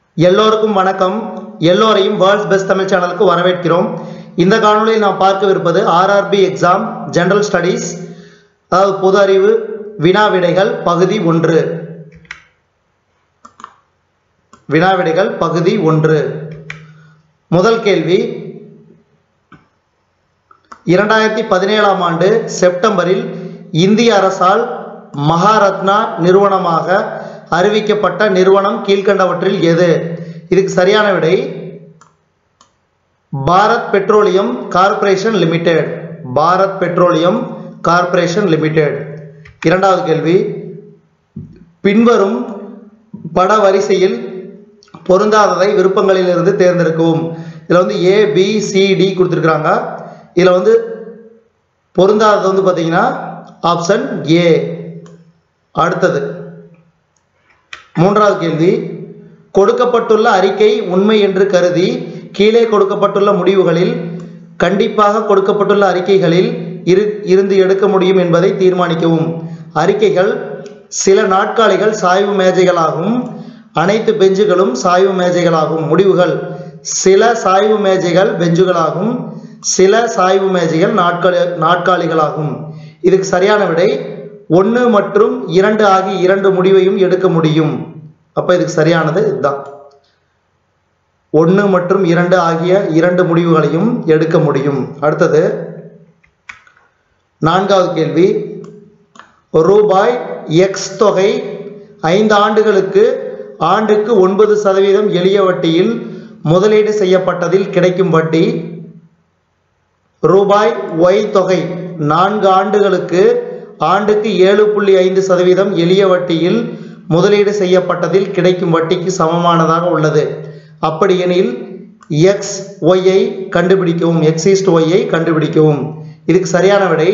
எல்லோருக்கும் வணக்கம் எல்லோரையும் வேர்ல்ட்ஸ் பெஸ்ட் தமிழ் சேனலுக்கு வரவேற்கிறோம் இந்த காணொளியில் நாம் பார்க்கவிருப்பது ஆர்ஆர்பி எக்ஸாம் ஜெனரல் ஸ்டடீஸ் அதாவது பொது அறிவு வினா விடைகள் பகுதி ஒன்று வினா விடைகள் பகுதி ஒன்று முதல் கேள்வி இரண்டாயிரத்தி பதினேழாம் ஆண்டு செப்டம்பரில் இந்திய அரசால் மகாரத்னா நிறுவனமாக அறிவிக்கப்பட்ட நிறுவனம் கீழ்க்கண்டவற்றில் எது இதுக்கு சரியான விடை Bharat petroleum corporation limited Bharat petroleum corporation limited இரண்டாவது கேள்வி பின்வரும் பட வரிசையில் பொருந்தாததை விருப்பங்களிலிருந்து தேர்ந்தெடுக்கவும் இதில் வந்து ஏ பி சி டி கொடுத்துருக்குறாங்க இதில் வந்து பொருந்தாதது வந்து பார்த்தீங்கன்னா ஆப்ஷன் ஏ அடுத்தது மூன்றாவது கேள்வி கொடுக்கப்பட்டுள்ள அறிக்கை உண்மை என்று கருதி கீழே கொடுக்கப்பட்டுள்ள முடிவுகளில் கண்டிப்பாக கொடுக்கப்பட்டுள்ள அறிக்கைகளில் இரு இருந்து எடுக்க முடியும் என்பதை தீர்மானிக்கவும் அறிக்கைகள் சில நாட்காலிகள் சாய்வு மேஜைகளாகும் அனைத்து பெஞ்சுகளும் சாய்வு மேஜைகளாகும் முடிவுகள் சில சாய்வு மேஜைகள் பெஞ்சுகளாகும் சில சாய்வு மேஜைகள் நாட்காலி நாட்காலிகளாகும் இதுக்கு சரியான விடை ஒன்று மற்றும் இரண்டு ஆகிய இரண்டு முடிவையும் எடுக்க முடியும் அப்ப இதுக்கு சரியானது இதுதான் ஒன்று மற்றும் இரண்டு ஆகிய இரண்டு முடிவுகளையும் எடுக்க முடியும் அடுத்தது நான்காவது கேள்வி ரூபாய் எக்ஸ் தொகை ஐந்து ஆண்டுகளுக்கு ஆண்டுக்கு ஒன்பது சதவீதம் எளிய வட்டியில் முதலீடு செய்யப்பட்டதில் கிடைக்கும் வட்டி ரூபாய் ஒய் தொகை நான்கு ஆண்டுகளுக்கு ஆண்டுக்கு ஏழு புள்ளி ஐந்து சதவீதம் எளிய வட்டியில் முதலீடு செய்யப்பட்டதில் கிடைக்கும் வட்டிக்கு சமமானதாக உள்ளது அப்படியெனில் எக்ஸ் ஒய்யை கண்டுபிடிக்கவும் எக்ஸ் ஈஸ்ட் ஒய்யை கண்டுபிடிக்கவும் இதுக்கு சரியான விடை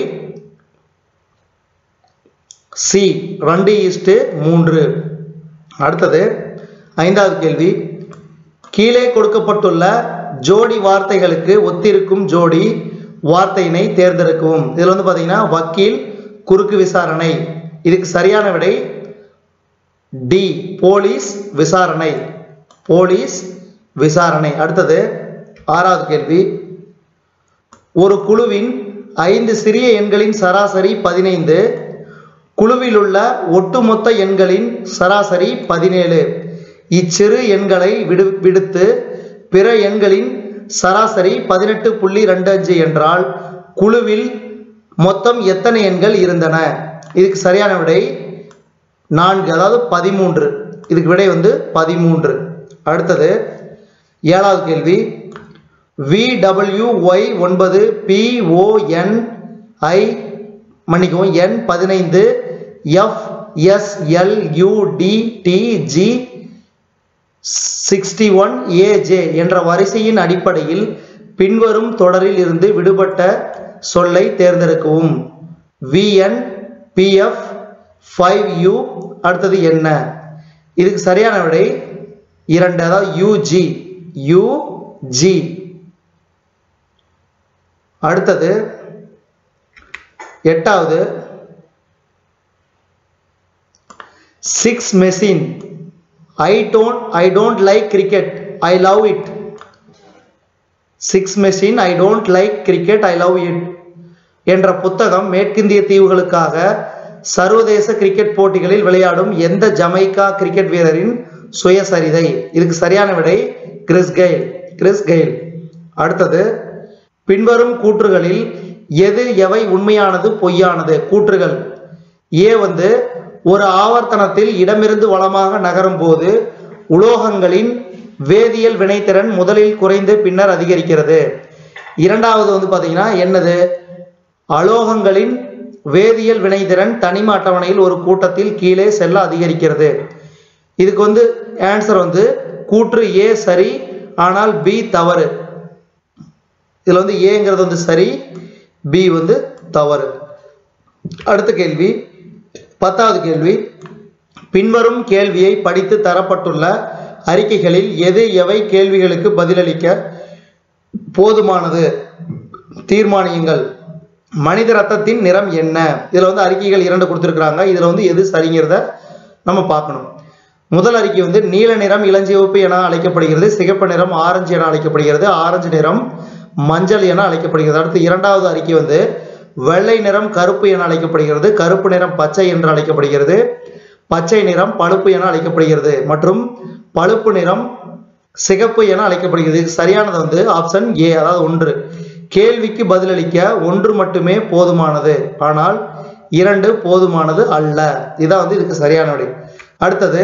சி ரெண்டு ஈஸ்ட் மூன்று அடுத்தது ஐந்தாவது கேள்வி கீழே கொடுக்கப்பட்டுள்ள ஜோடி வார்த்தைகளுக்கு ஒத்திருக்கும் ஜோடி வார்த்தையினை தேர்ந்தெடுக்கவும் இதில் வந்து பார்த்தீங்கன்னா வக்கீல் குறுக்கு விசாரணை இதுக்கு சரியான விடை டி போலீஸ் விசாரணை போலீஸ் விசாரணை அடுத்தது ஆறாவது கேள்வி ஒரு குழுவின் ஐந்து சிறிய எண்களின் சராசரி பதினைந்து குழுவில் உள்ள ஒட்டுமொத்த எண்களின் சராசரி பதினேழு இச்சிறு எண்களை விடு விடுத்து பிற எண்களின் சராசரி பதினெட்டு புள்ளி ரெண்டு அஞ்சு என்றால் குழுவில் மொத்தம் எத்தனை எண்கள் இருந்தன இதுக்கு சரியான விடை நான்கு அதாவது பதிமூன்று இதுக்கு விடை வந்து பதிமூன்று அடுத்தது ஏழாவது கேள்வி விடபிள்யூ ஒய் ஒன்பது பிஓஎன் ஐ மன்னிக்கவும் என் பதினைந்து F S L U T T G sixty one AJ என்ற வரிசையின் அடிப்படையில் பின்வரும் தொடரில் இருந்து விடுபட்ட சொல்லை தேர்ந்தெடுக்கவும் விஎன் பிஎஃப் ஃபைவ் யூ அடுத்தது என்ன இதுக்கு சரியான விடை இரண்டு அதாவது யூஜி யூஜி அடுத்தது எட்டாவது six machine I don't I don't like cricket I love it six machine I don't like cricket I love it என்ற புத்தகம் மேற்கிந்திய தீவுகளுக்காக சர்வதேச கிரிக்கெட் போட்டிகளில் விளையாடும் எந்த ஜமைக்கா கிரிக்கெட் வீரரின் சுயசரிதை இதுக்கு சரியான விடை கிறிஸ் கெயில் கிறிஸ் கெயில் அடுத்தது பின்வரும் கூற்றுகளில் எது எவை உண்மையானது பொய்யானது கூற்றுகள் ஏ வந்து ஒரு ஆவர்த்தனத்தில் இடமிருந்து வளமாக நகரும் போது உலோகங்களின் வேதியியல் வினைத்திறன் முதலில் குறைந்து பின்னர் அதிகரிக்கிறது இரண்டாவது வந்து பார்த்தீங்கன்னா என்னது அலோகங்களின் வேதியியல் வினைத்திறன் தனிம அட்டவணையில் ஒரு கூட்டத்தில் கீழே செல்ல அதிகரிக்கிறது இதுக்கு வந்து ஆன்சர் வந்து கூற்று ஏ சரி ஆனால் பி தவறு இதில் வந்து ஏங்கிறது வந்து சரி பி வந்து தவறு அடுத்த கேள்வி பத்தாவது கேள்வி பின்வரும் கேள்வியை படித்து தரப்பட்டுள்ள அறிக்கைகளில் எது எவை கேள்விகளுக்கு பதிலளிக்க போதுமானது தீர்மானியுங்கள் மனித ரத்தத்தின் நிறம் என்ன இதில் வந்து அறிக்கைகள் இரண்டு கொடுத்துருக்குறாங்க இதில் வந்து எது சரிங்கிறத நம்ம பார்க்கணும் முதல் அறிக்கை வந்து நீல நிறம் இளஞ்சிவப்பு என அழைக்கப்படுகிறது சிகப்பு நிறம் ஆரஞ்சு என அழைக்கப்படுகிறது ஆரஞ்சு நிறம் மஞ்சள் என அழைக்கப்படுகிறது அடுத்து இரண்டாவது அறிக்கை வந்து வெள்ளை நிறம் கருப்பு என அழைக்கப்படுகிறது கருப்பு நிறம் பச்சை என்று அழைக்கப்படுகிறது பச்சை நிறம் பழுப்பு என அழைக்கப்படுகிறது மற்றும் பழுப்பு நிறம் சிகப்பு என அழைக்கப்படுகிறது இதுக்கு சரியானது வந்து ஆப்ஷன் ஏ அதாவது ஒன்று கேள்விக்கு பதிலளிக்க ஒன்று மட்டுமே போதுமானது ஆனால் இரண்டு போதுமானது அல்ல இதான் வந்து இதுக்கு சரியான விடை அடுத்தது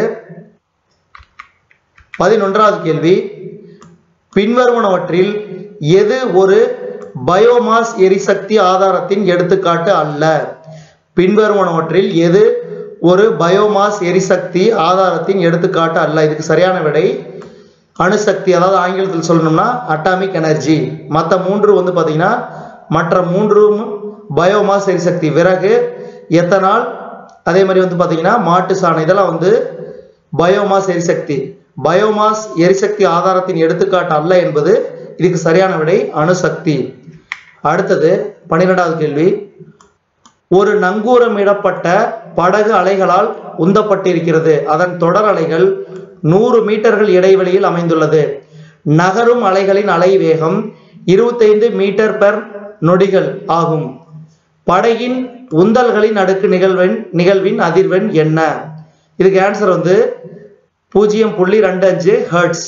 பதினொன்றாவது கேள்வி பின்வருவனவற்றில் எது ஒரு பயோமாஸ் எரிசக்தி ஆதாரத்தின் எடுத்துக்காட்டு அல்ல பின்வருவனவற்றில் எது ஒரு பயோமாஸ் எரிசக்தி ஆதாரத்தின் எடுத்துக்காட்டு அல்ல இதுக்கு சரியான விடை அணுசக்தி அதாவது ஆங்கிலத்தில் சொல்லணும்னா அட்டாமிக் எனர்ஜி மற்ற மூன்று வந்து பார்த்தீங்கன்னா மற்ற மூன்றும் பயோமாஸ் எரிசக்தி விறகு எத்தனால் அதே மாதிரி வந்து பார்த்தீங்கன்னா மாட்டு சாணம் இதெல்லாம் வந்து பயோமாஸ் எரிசக்தி பயோமாஸ் எரிசக்தி ஆதாரத்தின் எடுத்துக்காட்டு அல்ல என்பது இதுக்கு சரியான விடை அணுசக்தி அடுத்தது பன்னிரெண்டாவது கேள்வி ஒரு நங்கூரமிடப்பட்ட படகு அலைகளால் உந்தப்பட்டிருக்கிறது அதன் தொடர் அலைகள் நூறு மீட்டர்கள் இடைவெளியில் அமைந்துள்ளது நகரும் அலைகளின் அலை வேகம் இருபத்தைந்து மீட்டர் பெர் நொடிகள் ஆகும் படகின் உந்தல்களின் அடுக்கு நிகழ்வெண் நிகழ்வின் அதிர்வெண் என்ன இதுக்கு ஆன்சர் வந்து பூஜ்ஜியம் புள்ளி ரெண்டு அஞ்சு ஹெர்ட்ஸ்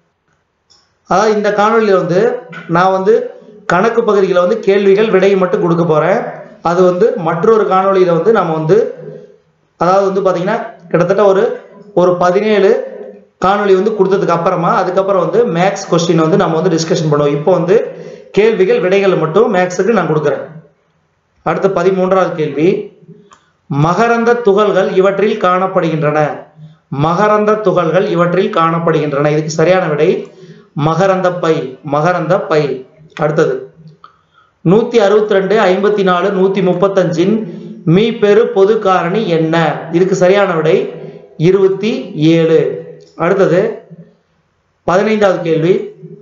அதாவது இந்த காணொலியில் வந்து நான் வந்து கணக்கு பகுதியில் வந்து கேள்விகள் விடையை மட்டும் கொடுக்க போறேன் அது வந்து மற்றொரு காணொளியில வந்து நம்ம வந்து அதாவது வந்து பாத்தீங்கன்னா கிட்டத்தட்ட ஒரு ஒரு பதினேழு காணொளி வந்து கொடுத்ததுக்கு அப்புறமா அதுக்கப்புறம் வந்து மேக்ஸ் கொஸ்டின் வந்து நம்ம வந்து டிஸ்கஷன் பண்ணுவோம் இப்போ வந்து கேள்விகள் விடைகள் மட்டும் மேக்ஸுக்கு நான் கொடுக்குறேன் அடுத்து பதிமூன்றாவது கேள்வி மகரந்த துகள்கள் இவற்றில் காணப்படுகின்றன மகரந்த துகள்கள் இவற்றில் காணப்படுகின்றன இதுக்கு சரியான விடை மகரந்த பை மகரந்த பை அடுத்தது நூத்தி அறுபத்தி ரெண்டு ஐம்பத்தி நாலு நூத்தி முப்பத்தஞ்சின் மீ பெரு பொது காரணி என்ன இதுக்கு சரியான விடை இருபத்தி ஏழு அடுத்தது பதினைந்தாவது கேள்வி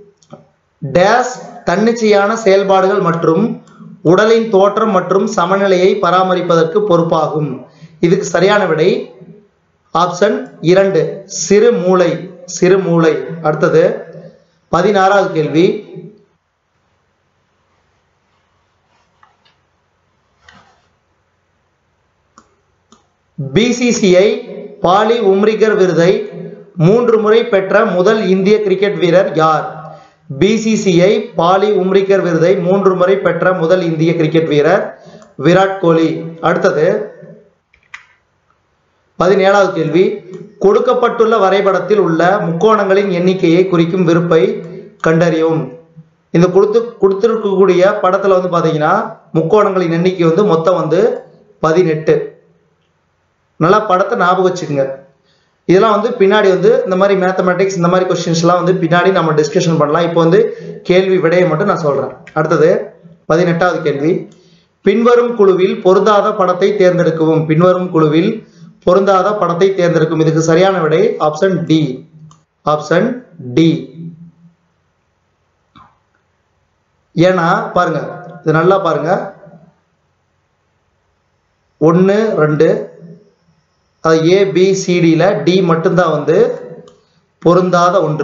டேஸ் தன்னிச்சையான செயல்பாடுகள் மற்றும் உடலின் தோற்றம் மற்றும் சமநிலையை பராமரிப்பதற்கு பொறுப்பாகும் இதுக்கு சரியான விடை ஆப்ஷன் இரண்டு சிறு மூளை சிறு மூளை அடுத்தது பதினாறாவது கேள்வி பிசிசிஐ பாலி உம்ரிகர் விருதை மூன்று முறை பெற்ற முதல் இந்திய கிரிக்கெட் வீரர் யார் பிசிசிஐ பாலி உம்ரிகர் விருதை மூன்று முறை பெற்ற முதல் இந்திய கிரிக்கெட் வீரர் விராட் கோலி அடுத்தது பதினேழாவது கேள்வி கொடுக்கப்பட்டுள்ள வரைபடத்தில் உள்ள முக்கோணங்களின் எண்ணிக்கையை குறிக்கும் விருப்பை கண்டறியவும் இந்த கொடுத்து கொடுத்துருக்கக்கூடிய படத்துல வந்து பாத்தீங்கன்னா முக்கோணங்களின் எண்ணிக்கை வந்து மொத்தம் வந்து பதினெட்டு நல்லா படத்தை ஞாபகம் வச்சுக்கோங்க இதெல்லாம் வந்து பின்னாடி வந்து இந்த மாதிரி மேத்தமெட்டிக்ஸ் இந்த மாதிரி கொஸ்டின்ஸ்லாம் வந்து பின்னாடி நம்ம டிஸ்கஷன் பண்ணலாம் இப்போ வந்து கேள்வி விடையை மட்டும் நான் சொல்றேன் அடுத்தது பதினெட்டாவது கேள்வி பின்வரும் குழுவில் பொருந்தாத படத்தை தேர்ந்தெடுக்கவும் பின்வரும் குழுவில் பொருந்தாத படத்தை தேர்ந்தெடுக்கும் இதுக்கு சரியான விடை ஆப்ஷன் டி ஆப்ஷன் டி ஏன்னா பாருங்க இது நல்லா பாருங்க ஒன்று ரெண்டு அது ஏபிசிடியில் டி மட்டும்தான் வந்து பொருந்தாத ஒன்று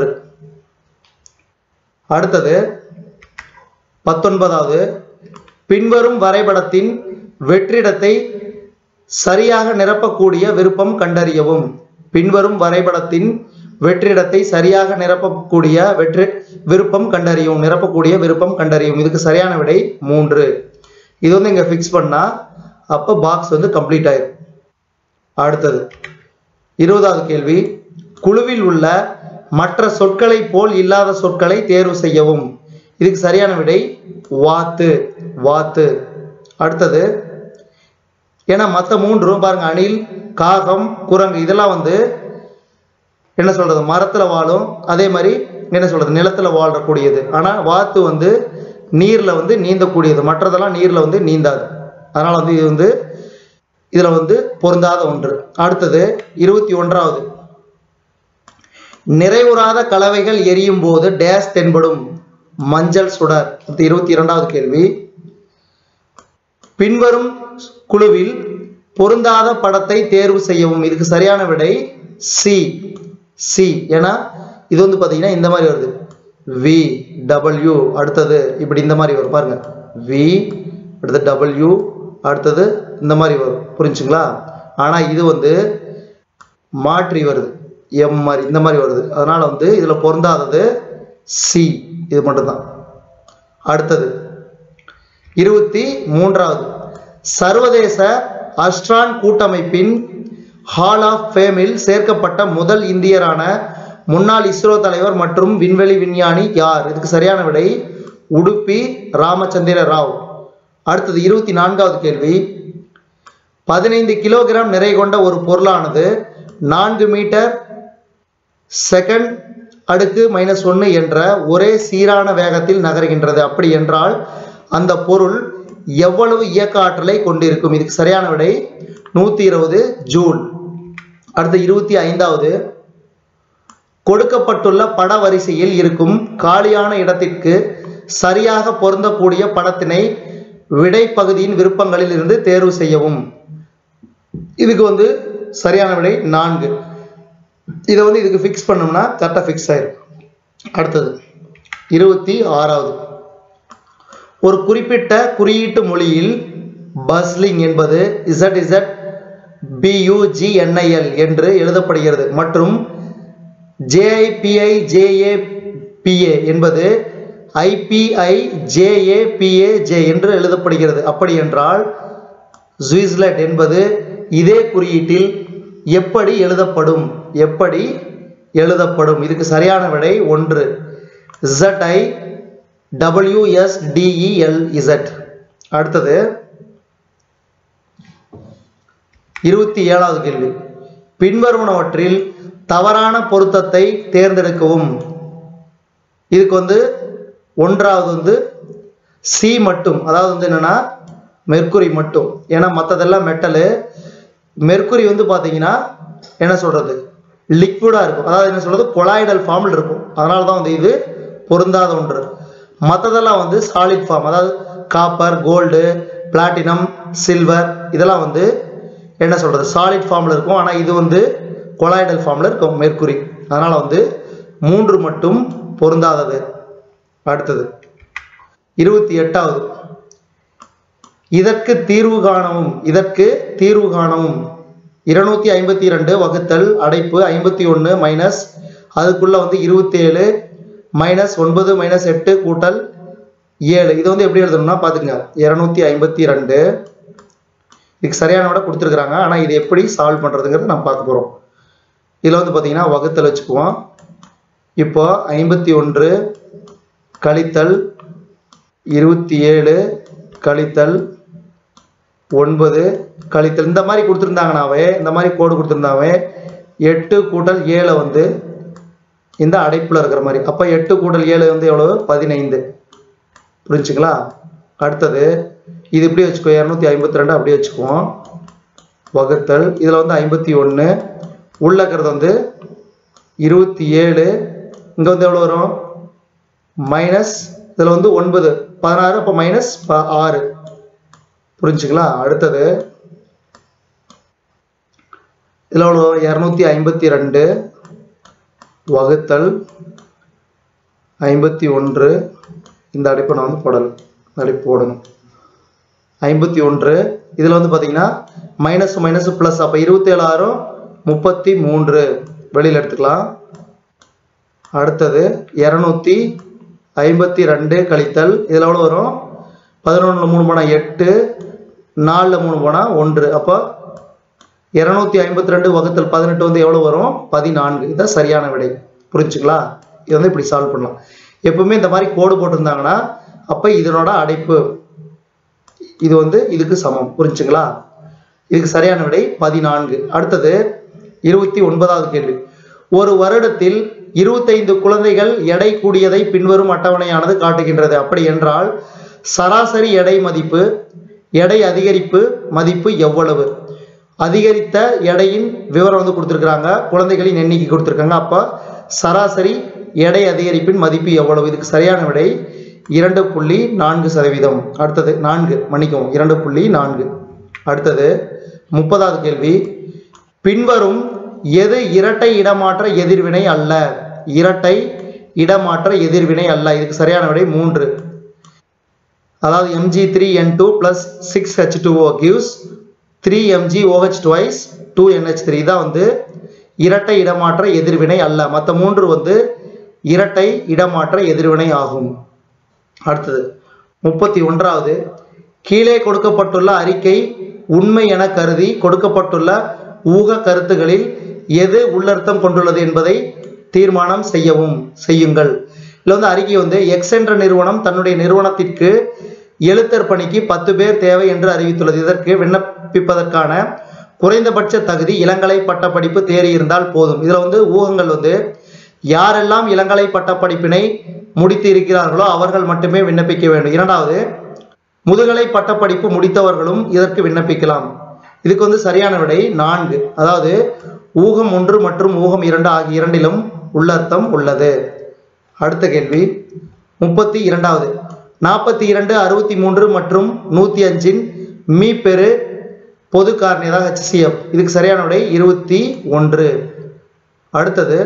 அடுத்தது பத்தொன்பதாவது பின்வரும் வரைபடத்தின் வெற்றிடத்தை சரியாக நிரப்பக்கூடிய விருப்பம் கண்டறியவும் பின்வரும் வரைபடத்தின் வெற்றிடத்தை சரியாக நிரப்பக்கூடிய வெற்றி விருப்பம் கண்டறியவும் நிரப்பக்கூடிய விருப்பம் கண்டறியவும் இதுக்கு சரியான விடை மூன்று இது வந்து இங்க ஃபிக்ஸ் பண்ணா அப்போ பாக்ஸ் வந்து கம்ப்ளீட் ஆயிரும் அடுத்தது இருபதாவது கேள்வி குழுவில் உள்ள மற்ற சொற்களை போல் இல்லாத சொற்களை தேர்வு செய்யவும் இதுக்கு சரியான விடை வாத்து வாத்து அடுத்தது ஏன்னா மற்ற மூன்றும் பாருங்க அணில் காகம் குரங்கு இதெல்லாம் வந்து என்ன சொல்றது மரத்துல வாழும் அதே மாதிரி என்ன சொல்றது நிலத்துல வாழக்கூடியது ஆனா வாத்து வந்து நீர்ல வந்து நீந்தக்கூடியது மற்றதெல்லாம் நீர்ல வந்து நீந்தாது அதனால வந்து இது வந்து இதுல வந்து பொருந்தாத ஒன்று அடுத்தது இருபத்தி ஒன்றாவது நிறைவுறாத கலவைகள் எரியும் போது டேஸ் தென்படும் மஞ்சள் சுடர் அடுத்து இருபத்தி இரண்டாவது கேள்வி பின்வரும் குழுவில் பொருந்தாத படத்தை தேர்வு செய்யவும் இதுக்கு சரியான விடை சி சி ஏன்னா இது வந்து பார்த்தீங்கன்னா இந்த மாதிரி வருது வி டபிள்யூ அடுத்தது இப்படி இந்த மாதிரி வரும் பாருங்க வி அடுத்தது டபிள்யூ அடுத்தது இந்த மாதிரி வரும் புரிஞ்சுங்களா ஆனால் இது வந்து மாற்றி வருது எம் மாதிரி இந்த மாதிரி வருது அதனால வந்து இதில் பொருந்தாதது சி இது மட்டும்தான் அடுத்தது இருபத்தி மூன்றாவது சர்வதேச அஸ்ட்ரான் கூட்டமைப்பின் ஹால் ஆஃப் ஃபேமில் சேர்க்கப்பட்ட முதல் இந்தியரான முன்னாள் இஸ்ரோ தலைவர் மற்றும் விண்வெளி விஞ்ஞானி யார் இதுக்கு சரியான விடை உடுப்பி ராமச்சந்திர ராவ் அடுத்தது இருபத்தி நான்காவது கேள்வி பதினைந்து கிலோகிராம் நிறை கொண்ட ஒரு பொருளானது நான்கு மீட்டர் செகண்ட் அடுக்கு மைனஸ் ஒன்று என்ற ஒரே சீரான வேகத்தில் நகர்கின்றது அப்படி என்றால் அந்த பொருள் எவ்வளவு இயக்க ஆற்றலை கொண்டிருக்கும் இதுக்கு சரியான விடை நூற்றி இருபது ஜூல் அடுத்து இருபத்தி ஐந்தாவது கொடுக்கப்பட்டுள்ள பட வரிசையில் இருக்கும் காலியான இடத்திற்கு சரியாக பொருந்தக்கூடிய படத்தினை விடை பகுதியின் விருப்பங்களில் இருந்து தேர்வு செய்யவும் இதுக்கு வந்து சரியான விடை நான்கு இதை வந்து இதுக்கு ஃபிக்ஸ் பண்ணோம்னா கரெக்டாக ஃபிக்ஸ் ஆயிரும் அடுத்தது இருபத்தி ஆறாவது ஒரு குறிப்பிட்ட குறியீட்டு மொழியில் பஸ்லிங் என்பது இசட் இசட் பியூஜிஎன்ஐஎல் என்று எழுதப்படுகிறது மற்றும் ஜேஐபிஐ ஜேஏபிஏ என்பது ஐபிஐ ஜேஏபிஏ ஜே என்று எழுதப்படுகிறது அப்படி என்றால் சுவிஸ்லெட் என்பது இதே குறியீட்டில் எப்படி எழுதப்படும் எப்படி எழுதப்படும் இதுக்கு சரியான விடை ஒன்று ZI டபிள்யூஎஸ்டிஇஎல் இசட் அடுத்தது இருபத்தி ஏழாவது கேள்வி பின்வருவனவற்றில் தவறான பொருத்தத்தை தேர்ந்தெடுக்கவும் இதுக்கு வந்து ஒன்றாவது வந்து சி மட்டும் அதாவது வந்து என்னன்னா மெர்க்குரி மட்டும் ஏன்னா மற்றதெல்லாம் மெட்டலு மெர்க்குரி வந்து பார்த்தீங்கன்னா என்ன சொல்றது லிக்விடா இருக்கும் அதாவது என்ன சொல்றது கொலாய்டல் ஃபார்மில் இருக்கும் அதனால தான் வந்து இது பொருந்தாத ஒன்று மற்றதெல்லாம் வந்து சாலிட் ஃபார்ம் அதாவது காப்பர் கோல்டு பிளாட்டினம் சில்வர் இதெல்லாம் வந்து என்ன சொல்றது சாலிட் ஃபார்மில் இருக்கும் ஆனால் இது வந்து கொலாய்டல் ஃபார்மில் இருக்கும் மெர்க்குரி அதனால வந்து மூன்று மட்டும் பொருந்தாதது அடுத்தது இருபத்தி எட்டாவது இதற்கு தீர்வு காணவும் இதற்கு தீர்வு காணவும் இருநூத்தி ஐம்பத்தி இரண்டு வகுத்தல் அடைப்பு ஐம்பத்தி ஒன்று மைனஸ் அதுக்குள்ள வந்து இருபத்தேழு மைனஸ் ஒன்பது மைனஸ் எட்டு கூட்டல் ஏழு இது வந்து எப்படி எழுதணும்னா பார்த்துங்க இருநூத்தி ஐம்பத்தி ரெண்டு இதுக்கு சரியான விட கொடுத்துருக்குறாங்க ஆனால் இது எப்படி சால்வ் பண்ணுறதுங்கிறத நம்ம பார்க்க போகிறோம் இதில் வந்து பார்த்தீங்கன்னா வகுத்தல் வச்சுக்குவோம் இப்போ ஐம்பத்தி ஒன்று கழித்தல் இருபத்தி ஏழு கழித்தல் ஒன்பது கழித்தல் இந்த மாதிரி கொடுத்துருந்தாங்கனாவே இந்த மாதிரி கோடு கொடுத்துருந்தாவே எட்டு கூட்டல் ஏழை வந்து இந்த அடைப்பில் இருக்கிற மாதிரி அப்போ எட்டு கூட்டல் ஏழு வந்து எவ்வளவு பதினைந்து புரிஞ்சுங்களா அடுத்தது இது இப்படி வச்சுக்கோ இரநூத்தி ஐம்பத்தி ரெண்டு அப்படியே வச்சுக்குவோம் வகுத்தல் இதில் வந்து ஐம்பத்தி ஒன்று உள்ள இருக்கிறது வந்து இருபத்தி ஏழு இங்கே வந்து எவ்வளோ வரும் மைனஸ் இதில் வந்து ஒன்பது பதினாறு அப்போ மைனஸ் ஆறு புரிஞ்சுங்களா அடுத்தது இதில் எவ்வளோ இரநூத்தி ஐம்பத்தி ரெண்டு வகுத்தல் ஐம்பத்தி ஒன்று இந்த அடைப்பை நான் வந்து போடலை இந்த அடைப்பு போடணும் ஐம்பத்தி ஒன்று இதில் வந்து பார்த்தீங்கன்னா மைனஸ் மைனஸ் ப்ளஸ் அப்போ இருபத்தேழாயிரம் முப்பத்தி மூன்று வெளியில் எடுத்துக்கலாம் அடுத்தது இரநூத்தி ஐம்பத்தி ரெண்டு கழித்தல் இதில் எவ்வளோ வரும் பதினொன்றில் மூணு போனால் எட்டு நாலில் மூணு போனால் ஒன்று அப்போ இரநூத்தி ஐம்பத்தி ரெண்டு வகுத்தல் பதினெட்டு வந்து எவ்வளோ வரும் பதினான்கு இதுதான் சரியான விடை புரிஞ்சுங்களா இது வந்து இப்படி சால்வ் பண்ணலாம் எப்பவுமே இந்த மாதிரி கோடு போட்டிருந்தாங்கன்னா அப்போ இதனோட அடைப்பு இது வந்து இதுக்கு சமம் புரிஞ்சுங்களா இதுக்கு சரியான விடை பதினான்கு அடுத்தது இருபத்தி ஒன்பதாவது கேள்வி ஒரு வருடத்தில் இருபத்தைந்து குழந்தைகள் எடை கூடியதை பின்வரும் அட்டவணையானது காட்டுகின்றது அப்படி என்றால் சராசரி எடை மதிப்பு எடை அதிகரிப்பு மதிப்பு எவ்வளவு அதிகரித்த எடையின் விவரம் வந்து கொடுத்துருக்குறாங்க குழந்தைகளின் எண்ணிக்கை கொடுத்துருக்காங்க அப்போ சராசரி எடை அதிகரிப்பின் மதிப்பு எவ்வளவு இதுக்கு சரியான விடை இரண்டு புள்ளி நான்கு சதவீதம் அடுத்தது நான்கு மன்னிக்கவும் இரண்டு புள்ளி நான்கு அடுத்தது முப்பதாவது கேள்வி பின்வரும் எது இரட்டை இடமாற்ற எதிர்வினை அல்ல இரட்டை இடமாற்ற எதிர்வினை அல்ல இதுக்கு சரியான விடை மூன்று அதாவது MG three N two plus six H two O gives three MG OH twice two NH three தான் வந்து இரட்டை இடமாற்ற எதிர்வினை அல்ல மற்ற மூன்று வந்து இரட்டை இடமாற்ற எதிர்வினை ஆகும் அடுத்தது முப்பத்தி ஒன்றாவது கீழே கொடுக்கப்பட்டுள்ள அறிக்கை உண்மை என கருதி கொடுக்கப்பட்டுள்ள ஊக கருத்துகளில் எது உள்ளர்த்தம் கொண்டுள்ளது என்பதை தீர்மானம் செய்யவும் செய்யுங்கள் இதுல வந்து அறிக்கை வந்து எக்ஸ் என்ற நிறுவனம் தன்னுடைய நிறுவனத்திற்கு எழுத்தர் பணிக்கு பத்து பேர் தேவை என்று அறிவித்துள்ளது இதற்கு விண்ணப்பிப்பதற்கான குறைந்தபட்ச தகுதி இளங்கலை பட்டப்படிப்பு தேறி இருந்தால் போதும் இதுல வந்து ஊகங்கள் வந்து யாரெல்லாம் இளங்கலை பட்டப்படிப்பினை முடித்து இருக்கிறார்களோ அவர்கள் மட்டுமே விண்ணப்பிக்க வேண்டும் இரண்டாவது முதுகலை பட்டப்படிப்பு முடித்தவர்களும் இதற்கு விண்ணப்பிக்கலாம் இதுக்கு வந்து சரியான விடை நான்கு அதாவது ஊகம் ஒன்று மற்றும் ஊகம் இரண்டு ஆகிய இரண்டிலும் உள்ளர்த்தம் உள்ளது அடுத்த கேள்வி முப்பத்தி இரண்டாவது நாற்பத்தி இரண்டு அறுபத்தி மூன்று மற்றும் நூத்தி அஞ்சின் மீ பெரு பொது காரணி அதாவது ஹெச்சிஎஃப் இதுக்கு சரியான விடை இருபத்தி ஒன்று அடுத்தது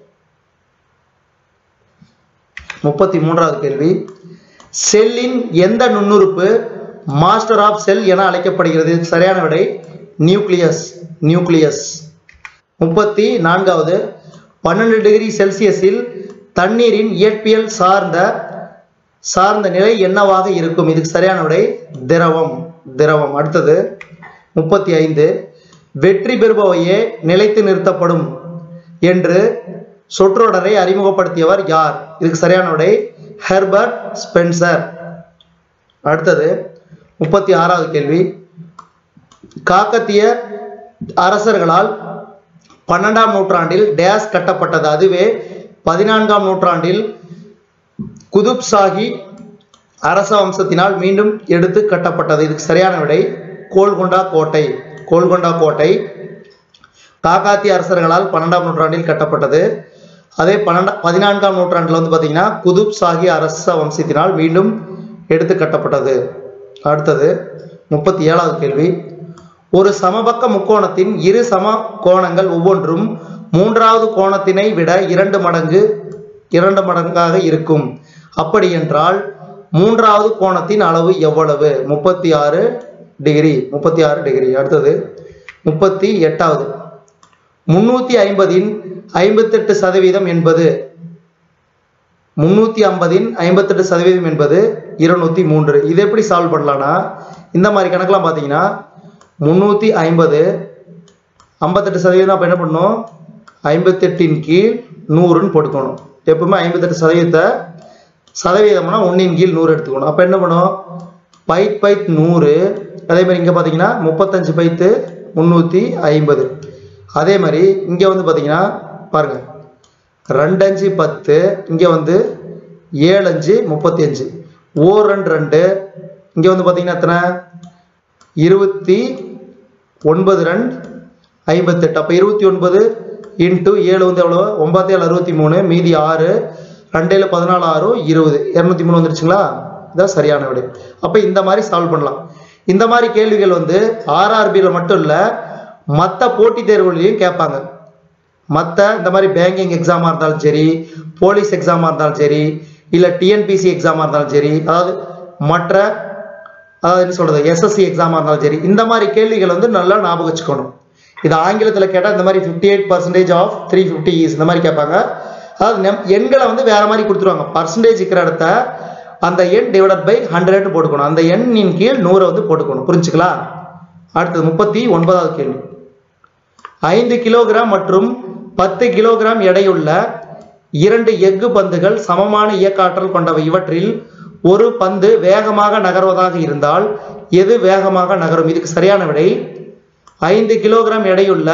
முப்பத்தி மூன்றாவது கேள்வி செல்லின் எந்த நுண்ணுறுப்பு மாஸ்டர் ஆஃப் செல் என அழைக்கப்படுகிறது இதுக்கு சரியான விடை நியூக்ளியஸ் நியூக்ளியஸ் முப்பத்தி நான்காவது பன்னெண்டு டிகிரி செல்சியஸில் தண்ணீரின் இயற்பியல் சார்ந்த சார்ந்த நிலை என்னவாக இருக்கும் இதுக்கு சரியான விடை திரவம் திரவம் அடுத்தது முப்பத்தி ஐந்து வெற்றி பெறுபவையே நிலைத்து நிறுத்தப்படும் என்று சொற்றொடரை அறிமுகப்படுத்தியவர் யார் இதுக்கு சரியான விடை ஹெர்பர்ட் ஸ்பென்சர் அடுத்தது முப்பத்தி ஆறாவது கேள்வி காக்கத்திய அரசர்களால் பன்னெண்டாம் நூற்றாண்டில் டேஸ் கட்டப்பட்டது அதுவே பதினான்காம் நூற்றாண்டில் குதுப் ஷாஹி அரச வம்சத்தினால் மீண்டும் எடுத்து கட்டப்பட்டது இதுக்கு சரியான விடை கோல்கொண்டா கோட்டை கோல்கொண்டா கோட்டை காக்காத்திய அரசர்களால் பன்னெண்டாம் நூற்றாண்டில் கட்டப்பட்டது அதே பன்னெண்டா பதினான்காம் நூற்றாண்டில் வந்து பார்த்தீங்கன்னா குதுப் ஷாஹி அரச வம்சத்தினால் மீண்டும் எடுத்து கட்டப்பட்டது அடுத்தது முப்பத்தி ஏழாவது கேள்வி ஒரு சமபக்க முக்கோணத்தின் இரு சம கோணங்கள் ஒவ்வொன்றும் மூன்றாவது கோணத்தினை விட இரண்டு மடங்கு இரண்டு மடங்காக இருக்கும் அப்படி என்றால் மூன்றாவது கோணத்தின் அளவு எவ்வளவு முப்பத்தி ஆறு டிகிரி முப்பத்தி ஆறு டிகிரி அடுத்தது முப்பத்தி எட்டாவது முன்னூத்தி ஐம்பதின் ஐம்பத்தெட்டு சதவீதம் என்பது முன்னூத்தி ஐம்பதின் ஐம்பத்தெட்டு சதவீதம் என்பது இருநூத்தி மூன்று இது எப்படி சால்வ் பண்ணலாம்னா இந்த மாதிரி கணக்கெல்லாம் பார்த்தீங்கன்னா முன்னூத்தி ஐம்பது ஐம்பத்தெட்டு சதவீதம் அப்போ என்ன பண்ணணும் ஐம்பத்தெட்டின் கீழ் நூறுன்னு போட்டுக்கணும் எப்பவுமே ஐம்பத்தெட்டு சதவீதத்தை சதவீதம்னா ஒன்றின் கீழ் நூறு எடுத்துக்கணும் அப்போ என்ன பண்ணும் பைத் பைத் நூறு அதே மாதிரி இங்கே பார்த்தீங்கன்னா முப்பத்தஞ்சு பைத்து முந்நூற்றி ஐம்பது அதே மாதிரி இங்கே வந்து பார்த்தீங்கன்னா பாருங்கள் ரெண்டு அஞ்சு பத்து இங்கே வந்து ஏழு அஞ்சு முப்பத்தி அஞ்சு ஓ ரெண்டு ரெண்டு இங்கே வந்து பார்த்தீங்கன்னா எத்தனை இருபத்தி ஒன்பது ரன் ஐம்பத்தெட்டு அப்போ இருபத்தி ஒன்பது இன்ட்டு ஏழு வந்து எவ்வளோ ஒன்பது ஏழு அறுபத்தி மூணு மீதி ஆறு ரெண்டேழு பதினாலு ஆறு இருபது இரநூத்தி மூணு வந்துருச்சுங்களா இதான் சரியான விடை அப்போ இந்த மாதிரி சால்வ் பண்ணலாம் இந்த மாதிரி கேள்விகள் வந்து ஆர்ஆர்பியில் மட்டும் இல்லை மற்ற போட்டித் தேர்வுகளையும் கேட்பாங்க மற்ற இந்த மாதிரி பேங்கிங் எக்ஸாமாக இருந்தாலும் சரி போலீஸ் எக்ஸாமாக இருந்தாலும் சரி இல்லை டிஎன்பிசி எக்ஸாமாக இருந்தாலும் சரி அதாவது மற்ற அதாவது என்ன சொல்றது எஸ்எஸ்சி எக்ஸாமாக இருந்தாலும் சரி இந்த மாதிரி கேள்விகள் வந்து நல்லா ஞாபகம் வச்சுக்கணும் இது ஆங்கிலத்தில் கேட்டால் இந்த மாதிரி fifty eight percentage of three fifty is இந்த மாதிரி கேட்பாங்க அதாவது நெம் எண்களை வந்து வேற மாதிரி கொடுத்துருவாங்க பர்சன்டேஜ் இருக்கிற இடத்த அந்த எண் டிவைடட் பை ஹண்ட்ரட் போட்டுக்கணும் அந்த எண்ணின் கீழ் நூறை வந்து போட்டுக்கணும் புரிஞ்சுக்கலாம் அடுத்தது முப்பத்தி ஒன்பதாவது கேள்வி ஐந்து கிலோகிராம் மற்றும் பத்து கிலோகிராம் எடையுள்ள இரண்டு எஃகு பந்துகள் சமமான இயக்காற்றல் கொண்டவை இவற்றில் ஒரு பந்து வேகமாக நகர்வதாக இருந்தால் எது வேகமாக நகரும் இதுக்கு சரியான விடை ஐந்து கிலோகிராம் எடையுள்ள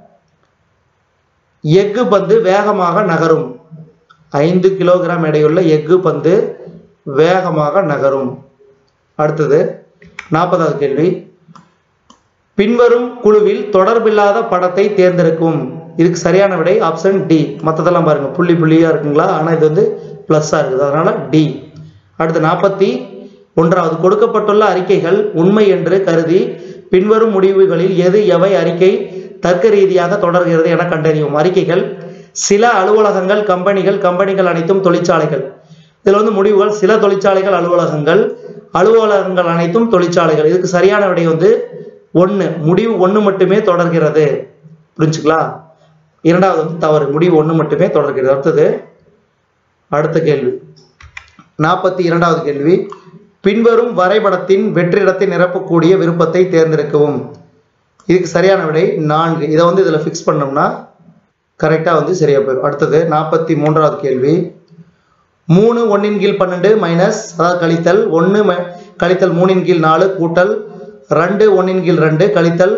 எஃகு பந்து வேகமாக நகரும் ஐந்து கிலோகிராம் எடையுள்ள எஃகு பந்து வேகமாக நகரும் அடுத்தது நாற்பதாவது கேள்வி பின்வரும் குழுவில் தொடர்பில்லாத படத்தை தேர்ந்தெடுக்கும் இதுக்கு சரியான விடை ஆப்ஷன் டி மற்றதெல்லாம் பாருங்க புள்ளி புள்ளியா இருக்குங்களா ஆனால் இது வந்து ப்ளஸ்ஸாக இருக்குது அதனால டி அடுத்து நாற்பத்தி ஒன்றாவது கொடுக்கப்பட்டுள்ள அறிக்கைகள் உண்மை என்று கருதி பின்வரும் முடிவுகளில் எது எவை அறிக்கை தர்க்க ரீதியாக தொடர்கிறது என கண்டறியும் அறிக்கைகள் சில அலுவலகங்கள் கம்பெனிகள் கம்பெனிகள் அனைத்தும் தொழிற்சாலைகள் இதுல வந்து முடிவுகள் சில தொழிற்சாலைகள் அலுவலகங்கள் அலுவலகங்கள் அனைத்தும் தொழிற்சாலைகள் இதுக்கு சரியான விடை வந்து ஒண்ணு முடிவு ஒண்ணு மட்டுமே தொடர்கிறது புரிஞ்சுக்கலாம் இரண்டாவது வந்து தவறு முடிவு ஒண்ணு மட்டுமே தொடர்கிறது அடுத்தது அடுத்த கேள்வி நாற்பத்தி இரண்டாவது கேள்வி பின்வரும் வரைபடத்தின் வெற்றிடத்தை நிரப்பக்கூடிய விருப்பத்தை தேர்ந்தெடுக்கவும் இதுக்கு சரியான விடை நான்கு இதை வந்து இதில் ஃபிக்ஸ் பண்ணோம்னா கரெக்டாக வந்து சரியா போயிடும் அடுத்தது நாற்பத்தி மூன்றாவது கேள்வி மூணு ஒன்றின் கீழ் பன்னெண்டு மைனஸ் அதாவது கழித்தல் ஒன்று கழித்தல் மூணின் கீழ் நாலு கூட்டல் ரெண்டு ஒன்றின் கீழ் ரெண்டு கழித்தல்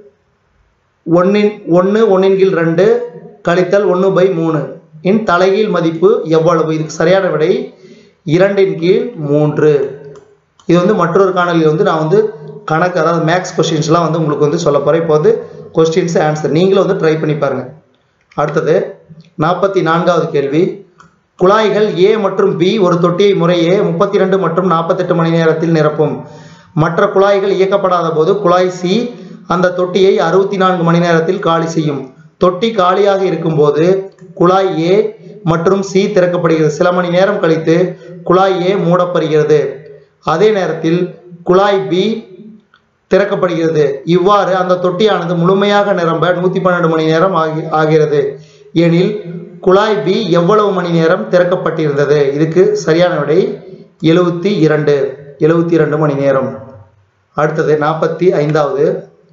ஒன்னின் ஒன்று ஒன்றின் கீழ் ரெண்டு கழித்தல் ஒன்று பை மூணு இன் தலைகீழ் மதிப்பு எவ்வளவு இதுக்கு சரியான விடை இரண்டின் கீழ் மூன்று இது வந்து மற்றொரு காணொலியில் வந்து நான் வந்து கணக்கு அதாவது மேக்ஸ் கொஸ்டின்ஸ்லாம் வந்து உங்களுக்கு வந்து சொல்ல போகிறேன் இப்போ வந்து கொஸ்டின்ஸ் ஆன்சர் நீங்களும் வந்து ட்ரை பண்ணி பாருங்க அடுத்தது நாற்பத்தி நான்காவது கேள்வி குழாய்கள் ஏ மற்றும் பி ஒரு தொட்டியை முறையே முப்பத்தி ரெண்டு மற்றும் நாற்பத்தெட்டு மணி நேரத்தில் நிரப்பும் மற்ற குழாய்கள் இயக்கப்படாத போது குழாய் சி அந்த தொட்டியை அறுபத்தி நான்கு மணி நேரத்தில் காலி செய்யும் தொட்டி காலியாக இருக்கும்போது குழாய் ஏ மற்றும் சி திறக்கப்படுகிறது சில மணி நேரம் கழித்து குழாய் ஏ மூடப்படுகிறது அதே நேரத்தில் குழாய் பி திறக்கப்படுகிறது இவ்வாறு அந்த தொட்டியானது முழுமையாக நிரம்ப நூத்தி பன்னெண்டு மணி நேரம் ஆகி ஆகிறது எனில் குழாய் பி எவ்வளவு மணி நேரம் திறக்கப்பட்டிருந்தது இதுக்கு சரியான விடை எழுவத்தி இரண்டு எழுவத்தி இரண்டு மணி நேரம் அடுத்தது நாற்பத்தி ஐந்தாவது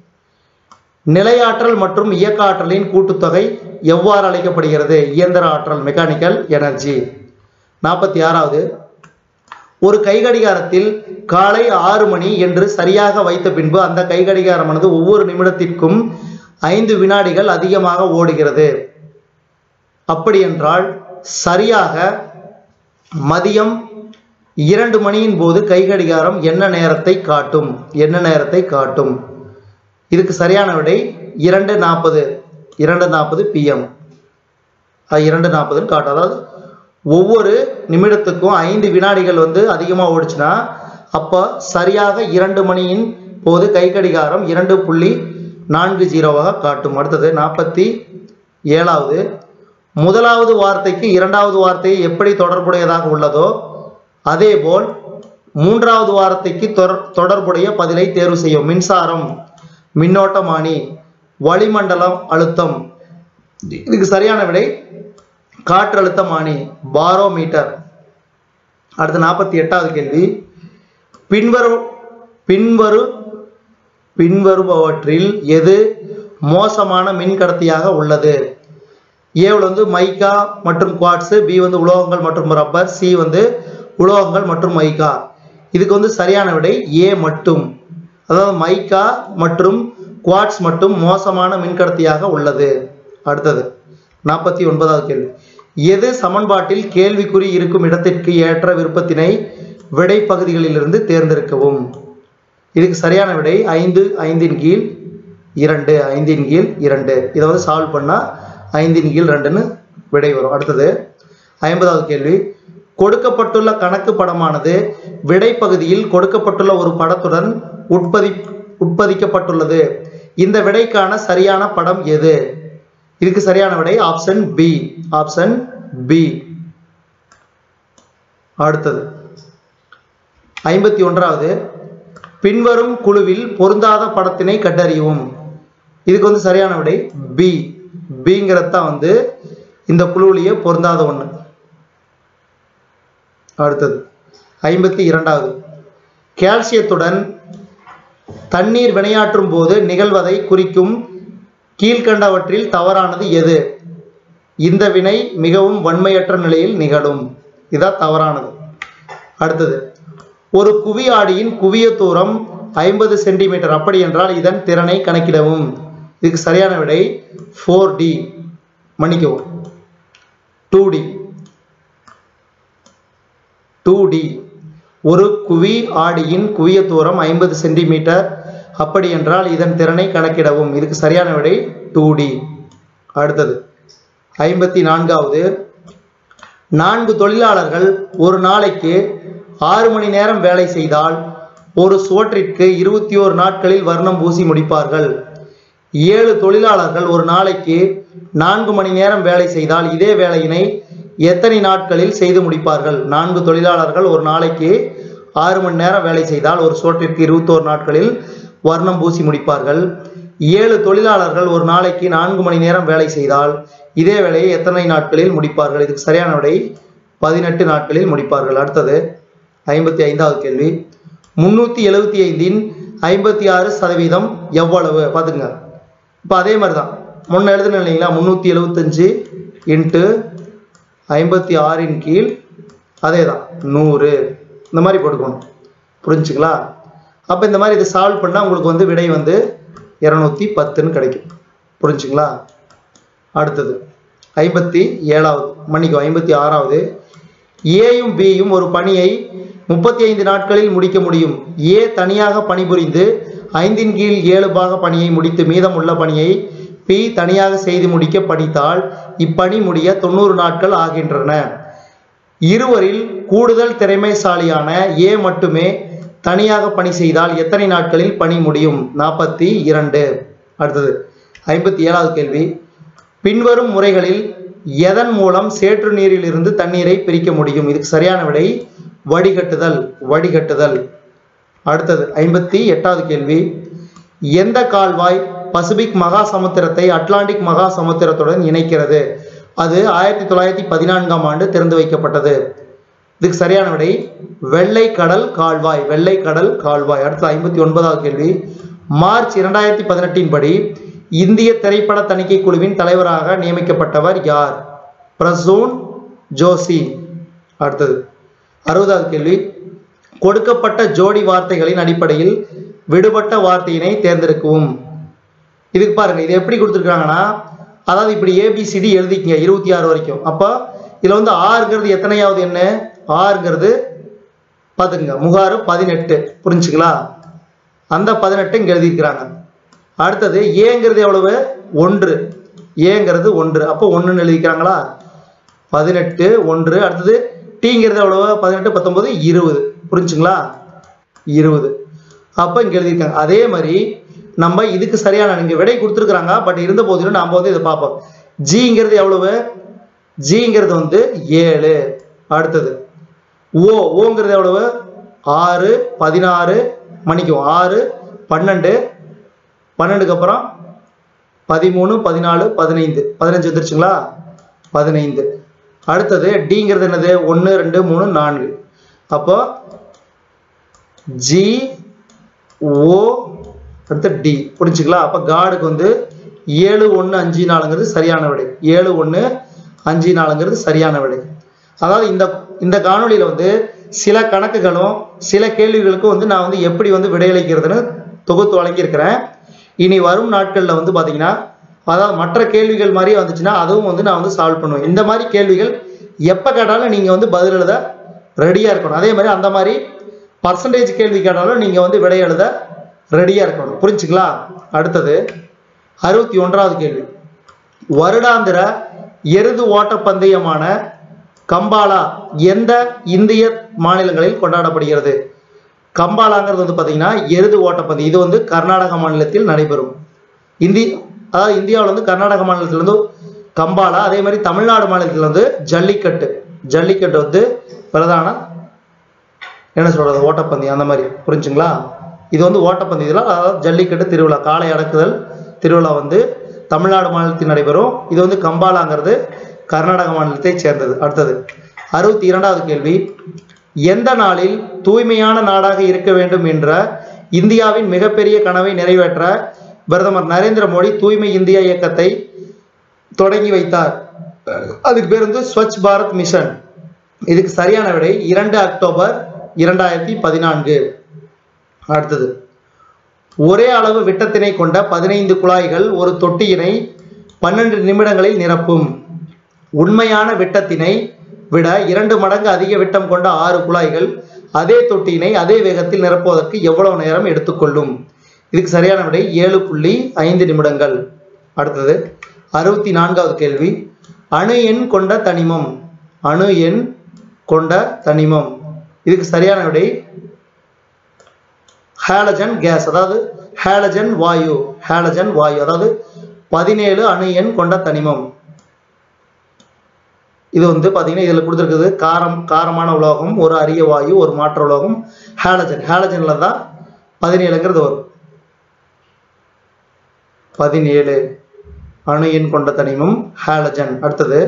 நிலையாற்றல் மற்றும் இயக்க ஆற்றலின் கூட்டுத்தொகை எவ்வாறு அழைக்கப்படுகிறது இயந்திர ஆற்றல் மெக்கானிக்கல் எனர்ஜி நாற்பத்தி ஆறாவது ஒரு கைகடிகாரத்தில் காலை ஆறு மணி என்று சரியாக வைத்த பின்பு அந்த கைகடிகாரமானது ஒவ்வொரு நிமிடத்திற்கும் ஐந்து வினாடிகள் அதிகமாக ஓடுகிறது அப்படி என்றால் சரியாக மதியம் இரண்டு மணியின் போது கைகடிகாரம் என்ன நேரத்தை காட்டும் என்ன நேரத்தை காட்டும் இதுக்கு சரியான விடை இரண்டு நாற்பது இரண்டு நாற்பது பிஎம் இரண்டு நாற்பதுன்னு காட்டும் அதாவது ஒவ்வொரு நிமிடத்துக்கும் ஐந்து வினாடிகள் வந்து அதிகமாக ஓடுச்சுன்னா அப்போ சரியாக இரண்டு மணியின் போது கைக்கடிகாரம் இரண்டு புள்ளி நான்கு ஜீரோவாக காட்டும் அடுத்தது நாற்பத்தி ஏழாவது முதலாவது வார்த்தைக்கு இரண்டாவது வார்த்தை எப்படி தொடர்புடையதாக உள்ளதோ அதேபோல் மூன்றாவது வார்த்தைக்கு தொடர் தொடர்புடைய பதிலை தேர்வு செய்யும் மின்சாரம் மின்னோட்டமானி வளிமண்டலம் அழுத்தம் இதுக்கு சரியான விடை காற்றழுத்தமானி பாரோமீட்டர் அடுத்து நாற்பத்தி எட்டாவது கேள்வி பின்வரும் பின்வரு பின்வருபவற்றில் எது மோசமான மின்கடத்தியாக உள்ளது ஏவில் வந்து மைக்கா மற்றும் குவாட்ஸு பி வந்து உலோகங்கள் மற்றும் ரப்பர் சி வந்து உலோகங்கள் மற்றும் மைக்கா இதுக்கு வந்து சரியான விடை ஏ மட்டும் அதாவது மைக்கா மற்றும் குவாட்ஸ் மட்டும் மோசமான மின்கடத்தியாக உள்ளது அடுத்தது நாற்பத்தி ஒன்பதாவது கேள்வி எது சமன்பாட்டில் கேள்விக்குறி இருக்கும் இடத்திற்கு ஏற்ற விருப்பத்தினை விடை பகுதிகளிலிருந்து தேர்ந்தெடுக்கவும் இதுக்கு சரியான விடை ஐந்து ஐந்தின் கீழ் இரண்டு ஐந்தின் கீழ் இரண்டு இதை வந்து சால்வ் பண்ணால் ஐந்தின் கீழ் ரெண்டுன்னு விடை வரும் அடுத்தது ஐம்பதாவது கேள்வி கொடுக்கப்பட்டுள்ள கணக்கு படமானது விடை பகுதியில் கொடுக்கப்பட்டுள்ள ஒரு படத்துடன் உட்பதி உட்பதிக்கப்பட்டுள்ளது இந்த விடைக்கான சரியான படம் எது இதுக்கு சரியான விடை ஆப்ஷன் பி ஆப்ஷன் பி அடுத்தது ஐம்பத்தி ஒன்றாவது பின்வரும் குழுவில் பொருந்தாத படத்தினை கண்டறியவும் இதுக்கு வந்து சரியான விடை பி பிங்கிறது தான் வந்து இந்த குழுவிலேயே பொருந்தாத ஒன்று அடுத்தது ஐம்பத்தி இரண்டாவது கால்சியத்துடன் தண்ணீர் வினையாற்றும் போது நிகழ்வதை குறிக்கும் கீழ்கண்டவற்றில் தவறானது எது இந்த வினை மிகவும் வன்மையற்ற நிலையில் நிகழும் இதான் தவறானது அடுத்தது ஒரு குவி ஆடியின் குவிய தூரம் ஐம்பது சென்டிமீட்டர் அப்படி என்றால் இதன் திறனை கணக்கிடவும் இதுக்கு சரியான விடை ஃபோர் டி மன்னிக்கவும் டூ டி டூ டி ஒரு குவி ஆடியின் குவிய தூரம் ஐம்பது சென்டிமீட்டர் அப்படி என்றால் இதன் திறனை கணக்கிடவும் இதுக்கு சரியான விடை டூ டி அடுத்தது ஐம்பத்தி நான்காவது நான்கு தொழிலாளர்கள் ஒரு நாளைக்கு ஆறு மணி நேரம் வேலை செய்தால் ஒரு சுவற்றிற்கு இருபத்தி ஓரு நாட்களில் வர்ணம் பூசி முடிப்பார்கள் ஏழு தொழிலாளர்கள் ஒரு நாளைக்கு நான்கு மணி நேரம் வேலை செய்தால் இதே வேலையினை எத்தனை நாட்களில் செய்து முடிப்பார்கள் நான்கு தொழிலாளர்கள் ஒரு நாளைக்கு ஆறு மணி நேரம் வேலை செய்தால் ஒரு சோற்றிற்கு இருபத்தோரு நாட்களில் வர்ணம் பூசி முடிப்பார்கள் ஏழு தொழிலாளர்கள் ஒரு நாளைக்கு நான்கு மணி நேரம் வேலை செய்தால் இதே வேலையை எத்தனை நாட்களில் முடிப்பார்கள் இதுக்கு சரியான விடை பதினெட்டு நாட்களில் முடிப்பார்கள் அடுத்தது ஐம்பத்தி ஐந்தாவது கேள்வி முன்னூற்றி எழுபத்தி ஐந்தின் ஐம்பத்தி ஆறு சதவீதம் எவ்வளவு பார்த்துங்க இப்போ அதே மாதிரி தான் முன்ன எழுதுன இல்லைங்களா முந்நூற்றி எழுபத்தஞ்சு இன்ட்டு ஐம்பத்தி ஆறின் கீழ் அதே தான் நூறு இந்த மாதிரி போட்டுக்கணும் புரிஞ்சுங்களா அப்போ இந்த மாதிரி இதை சால்வ் பண்ணால் உங்களுக்கு வந்து விடை வந்து இரநூத்தி பத்துன்னு கிடைக்கும் புரிஞ்சுங்களா அடுத்தது ஐம்பத்தி ஏழாவது மன்னிக்கும் ஐம்பத்தி ஆறாவது ஏயும் பியும் ஒரு பணியை முப்பத்தி ஐந்து நாட்களில் முடிக்க முடியும் ஏ தனியாக பணிபுரிந்து ஐந்தின் கீழ் ஏழு பாக பணியை முடித்து மீதமுள்ள பணியை பி தனியாக செய்து முடிக்க படித்தால் இப்பணி முடிய தொண்ணூறு நாட்கள் ஆகின்றன இருவரில் கூடுதல் திறமைசாலியான ஏ மட்டுமே தனியாக பணி செய்தால் எத்தனை நாட்களில் பணி முடியும் நாற்பத்தி இரண்டு அடுத்தது ஐம்பத்தி ஏழாவது கேள்வி பின்வரும் முறைகளில் எதன் மூலம் சேற்று நீரிலிருந்து தண்ணீரை பிரிக்க முடியும் இதுக்கு சரியான விடை வடிகட்டுதல் வடிகட்டுதல் அடுத்தது ஐம்பத்தி எட்டாவது கேள்வி எந்த கால்வாய் பசிபிக் மகா சமுத்திரத்தை அட்லாண்டிக் மகா சமுத்திரத்துடன் இணைக்கிறது அது ஆயிரத்தி தொள்ளாயிரத்தி பதினான்காம் ஆண்டு திறந்து வைக்கப்பட்டது இதுக்கு சரியான விடை வெள்ளை கடல் கால்வாய் வெள்ளை கடல் கால்வாய் அடுத்து ஐம்பத்தி ஒன்பதாவது கேள்வி மார்ச் இரண்டாயிரத்தி பதினெட்டின் படி இந்திய திரைப்பட தணிக்கை குழுவின் தலைவராக நியமிக்கப்பட்டவர் யார் பிரசூன் ஜோஷி அடுத்தது அறுபதாவது கேள்வி கொடுக்கப்பட்ட ஜோடி வார்த்தைகளின் அடிப்படையில் விடுபட்ட வார்த்தையினை தேர்ந்தெடுக்கவும் இதுக்கு பாருங்க இது எப்படி கொடுத்துருக்காங்கன்னா அதாவது இப்படி ஏபிசிடி எழுதிக்கங்க இருபத்தி ஆறு வரைக்கும் அப்போ இதில் வந்து ஆறுங்கிறது எத்தனையாவது என்ன ஆறுங்கிறது பார்த்துக்குங்க முகாறு பதினெட்டு புரிஞ்சுங்களா அந்த பதினெட்டு இங்கே எழுதியிருக்கிறாங்க அடுத்தது ஏங்கிறது எவ்வளவு ஒன்று ஏங்கிறது ஒன்று அப்போ ஒன்றுன்னு எழுதிக்கிறாங்களா பதினெட்டு ஒன்று அடுத்தது டீங்கிறது எவ்வளவு பதினெட்டு பத்தொன்பது இருபது புரிஞ்சுங்களா இருபது அப்போ இங்கே எழுதியிருக்காங்க அதே மாதிரி நம்ம இதுக்கு சரியான இங்கே விடை கொடுத்துருக்குறாங்க பட் இருந்த போதிலும் நாம் வந்து இதை பார்ப்போம் ஜிங்கிறது எவ்வளவு ஜிங்கிறது வந்து ஏழு அடுத்தது ஓ ஓங்கிறது எவ்வளவு ஆறு பதினாறு மணிக்கும் ஆறு பன்னெண்டு பன்னெண்டுக்கு அப்புறம் பதிமூணு பதினாலு பதினைந்து பதினஞ்சு வந்துருச்சுங்களா பதினைந்து அடுத்தது டிங்கிறது என்னது ஒன்று ரெண்டு மூணு நான்கு அப்போ ஜி ஓ அடுத்து டி புரிஞ்சுங்களா அப்போ காடுக்கு வந்து ஏழு ஒன்று அஞ்சு நாலுங்கிறது சரியான விடை ஏழு ஒன்று அஞ்சு நாலுங்கிறது சரியான விடை அதாவது இந்த இந்த காணொளியில் வந்து சில கணக்குகளும் சில கேள்விகளுக்கும் வந்து நான் வந்து எப்படி வந்து விடையளிக்கிறதுன்னு தொகுத்து வழங்கியிருக்கிறேன் இனி வரும் நாட்களில் வந்து பார்த்தீங்கன்னா அதாவது மற்ற கேள்விகள் மாதிரி வந்துச்சுன்னா அதுவும் வந்து நான் வந்து சால்வ் பண்ணுவேன் இந்த மாதிரி கேள்விகள் எப்போ கேட்டாலும் நீங்கள் வந்து பதில் எழுத ரெடியாக இருக்கணும் அதே மாதிரி அந்த மாதிரி பர்சன்டேஜ் கேள்வி கேட்டாலும் நீங்கள் வந்து விடை எழுத ரெடியாக இருக்கணும் புரிஞ்சுங்களா அடுத்தது அறுபத்தி ஒன்றாவது கேள்வி வருடாந்திர எருது ஓட்டப்பந்தயமான கம்பாலா எந்த இந்திய மாநிலங்களில் கொண்டாடப்படுகிறது கம்பாலாங்கிறது வந்து பார்த்தீங்கன்னா எருது ஓட்டப்பந்தயம் இது வந்து கர்நாடக மாநிலத்தில் நடைபெறும் இந்தி அதாவது இந்தியாவில் வந்து கர்நாடக மாநிலத்தில் வந்து கம்பாலா அதே மாதிரி தமிழ்நாடு மாநிலத்தில் வந்து ஜல்லிக்கட்டு ஜல்லிக்கட்டு வந்து பிரதான என்ன சொல்றது ஓட்டப்பந்தயம் அந்த மாதிரி புரிஞ்சுங்களா இது வந்து ஓட்டப்பந்தயத்தில் அதாவது ஜல்லிக்கட்டு திருவிழா காளை அடக்குதல் திருவிழா வந்து தமிழ்நாடு மாநிலத்தில் நடைபெறும் இது வந்து கம்பாலாங்கிறது கர்நாடக மாநிலத்தை சேர்ந்தது அடுத்தது அறுபத்தி இரண்டாவது கேள்வி எந்த நாளில் தூய்மையான நாடாக இருக்க வேண்டும் என்ற இந்தியாவின் மிகப்பெரிய கனவை நிறைவேற்ற பிரதமர் நரேந்திர மோடி தூய்மை இந்தியா இயக்கத்தை தொடங்கி வைத்தார் அதுக்கு பேர் வந்து ஸ்வச் பாரத் மிஷன் இதுக்கு சரியான விடை இரண்டு அக்டோபர் இரண்டாயிரத்தி பதினான்கு அடுத்தது ஒரே அளவு விட்டத்தினை கொண்ட பதினைந்து குழாய்கள் ஒரு தொட்டியினை பன்னெண்டு நிமிடங்களில் நிரப்பும் உண்மையான விட்டத்தினை விட இரண்டு மடங்கு அதிக விட்டம் கொண்ட ஆறு குழாய்கள் அதே தொட்டியினை அதே வேகத்தில் நிரப்புவதற்கு எவ்வளவு நேரம் எடுத்துக்கொள்ளும் இதுக்கு சரியான விடை ஏழு புள்ளி ஐந்து நிமிடங்கள் அடுத்தது அறுபத்தி நான்காவது கேள்வி அணு எண் கொண்ட தனிமம் அணு எண் கொண்ட தனிமம் இதுக்கு சரியான விடை ஹாலஜன் கேஸ் அதாவது ஹேலஜன் வாயு ஹேலஜன் வாயு அதாவது பதினேழு அணு எண் கொண்ட தனிமம் இது வந்து பாத்தீங்கன்னா இதுல கொடுத்துருக்குது காரம் காரமான உலோகம் ஒரு அரிய வாயு ஒரு மாற்ற உலோகம் ஹேலஜன் ஹேலஜன்ல தான் பதினேழுங்கிறது வரும் பதினேழு அணு எண் கொண்ட தனிமம் ஹேலஜன் அடுத்தது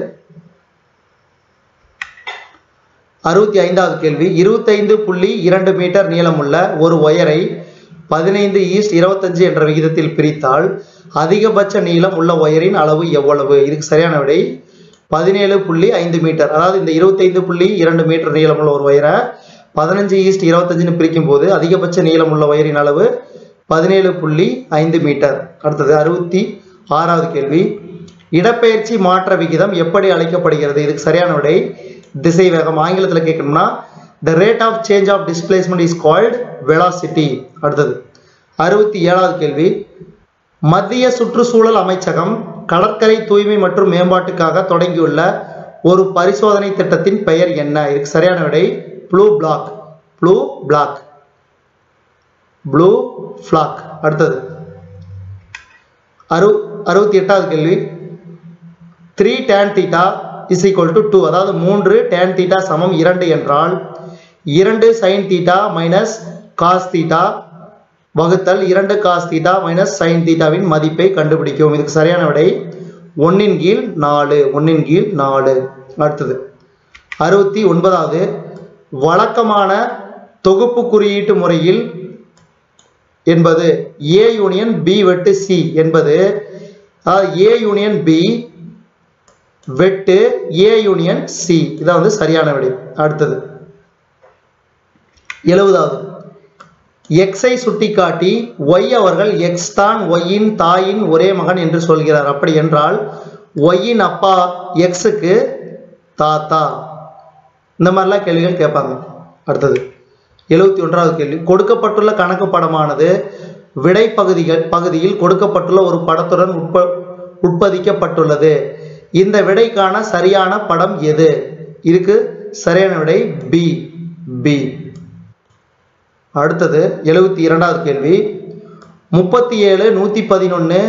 அறுபத்தி ஐந்தாவது கேள்வி இருபத்தைந்து புள்ளி இரண்டு மீட்டர் நீளமுள்ள ஒரு ஒயரை பதினைந்து ஈஸ்ட் இருபத்தஞ்சு என்ற விகிதத்தில் பிரித்தால் அதிகபட்ச நீளம் உள்ள ஒயரின் அளவு எவ்வளவு இதுக்கு சரியான விடை பதினேழு புள்ளி ஐந்து மீட்டர் அதாவது இந்த இருபத்தைந்து புள்ளி இரண்டு மீட்டர் நீளமுள்ள ஒரு ஒயரை பதினஞ்சு ஈஸ்ட் இருபத்தஞ்சுன்னு பிரிக்கும் போது அதிகபட்ச நீளம் உள்ள ஒயரின் அளவு பதினேழு புள்ளி ஐந்து மீட்டர் அடுத்தது அறுபத்தி ஆறாவது கேள்வி இடப்பெயர்ச்சி மாற்ற விகிதம் எப்படி அழைக்கப்படுகிறது இதுக்கு சரியான விடை திசை வேகம் ஆங்கிலத்தில் கேட்கணும்னா the rate of change of displacement is called velocity அடுத்தது அறுபத்தி ஏழாவது கேள்வி மத்திய சுற்றுச்சூழல் அமைச்சகம் கடற்கரை தூய்மை மற்றும் மேம்பாட்டுக்காக தொடங்கியுள்ள ஒரு பரிசோதனை திட்டத்தின் பெயர் என்ன இதுக்கு சரியான விடை blue black blue black blue flag அடுத்தது அறு அறுபத்தி எட்டாவது கேள்வி three tan theta is equal to two அதாவது மூன்று டேன் தீட்டா சமம் இரண்டு என்றால் இரண்டு sine theta minus cos theta வகுத்தல் இரண்டு காஸ் தீட்டா மைனஸ் சைன் தீட்டாவின் மதிப்பை கண்டுபிடிக்கும் இதுக்கு சரியான விடை ஒன்னின் கீழ் நாலு ஒன்னின் கீழ் நாலு அடுத்தது அறுபத்தி ஒன்பதாவது வழக்கமான தொகுப்பு குறியீட்டு முறையில் என்பது ஏ யூனியன் பி வெட்டு சி என்பது அதாவது ஏ யூனியன் பி வெட்டு ஏ யூனியன் சி இதான் வந்து சரியான விடை அடுத்தது எழுபதாவது எக்ஸை சுட்டிக்காட்டி ஒய் அவர்கள் எக்ஸ் தான் ஒய்யின் தாயின் ஒரே மகன் என்று சொல்கிறார் அப்படி என்றால் ஒய்யின் அப்பா எக்ஸுக்கு தாத்தா இந்த மாதிரிலாம் கேள்விகள் கேட்பாங்க அடுத்தது எழுபத்தி ஒன்றாவது கேள்வி கொடுக்கப்பட்டுள்ள கணக்கு படமானது விடை பகுதிகள் பகுதியில் கொடுக்கப்பட்டுள்ள ஒரு படத்துடன் உட்ப உட்பதிக்கப்பட்டுள்ளது இந்த விடைக்கான சரியான படம் எது இதுக்கு சரியான விடை பி பி அடுத்தது எழுபத்தி இரண்டாவது கேள்வி முப்பத்தி ஏழு நூற்றி பதினொன்று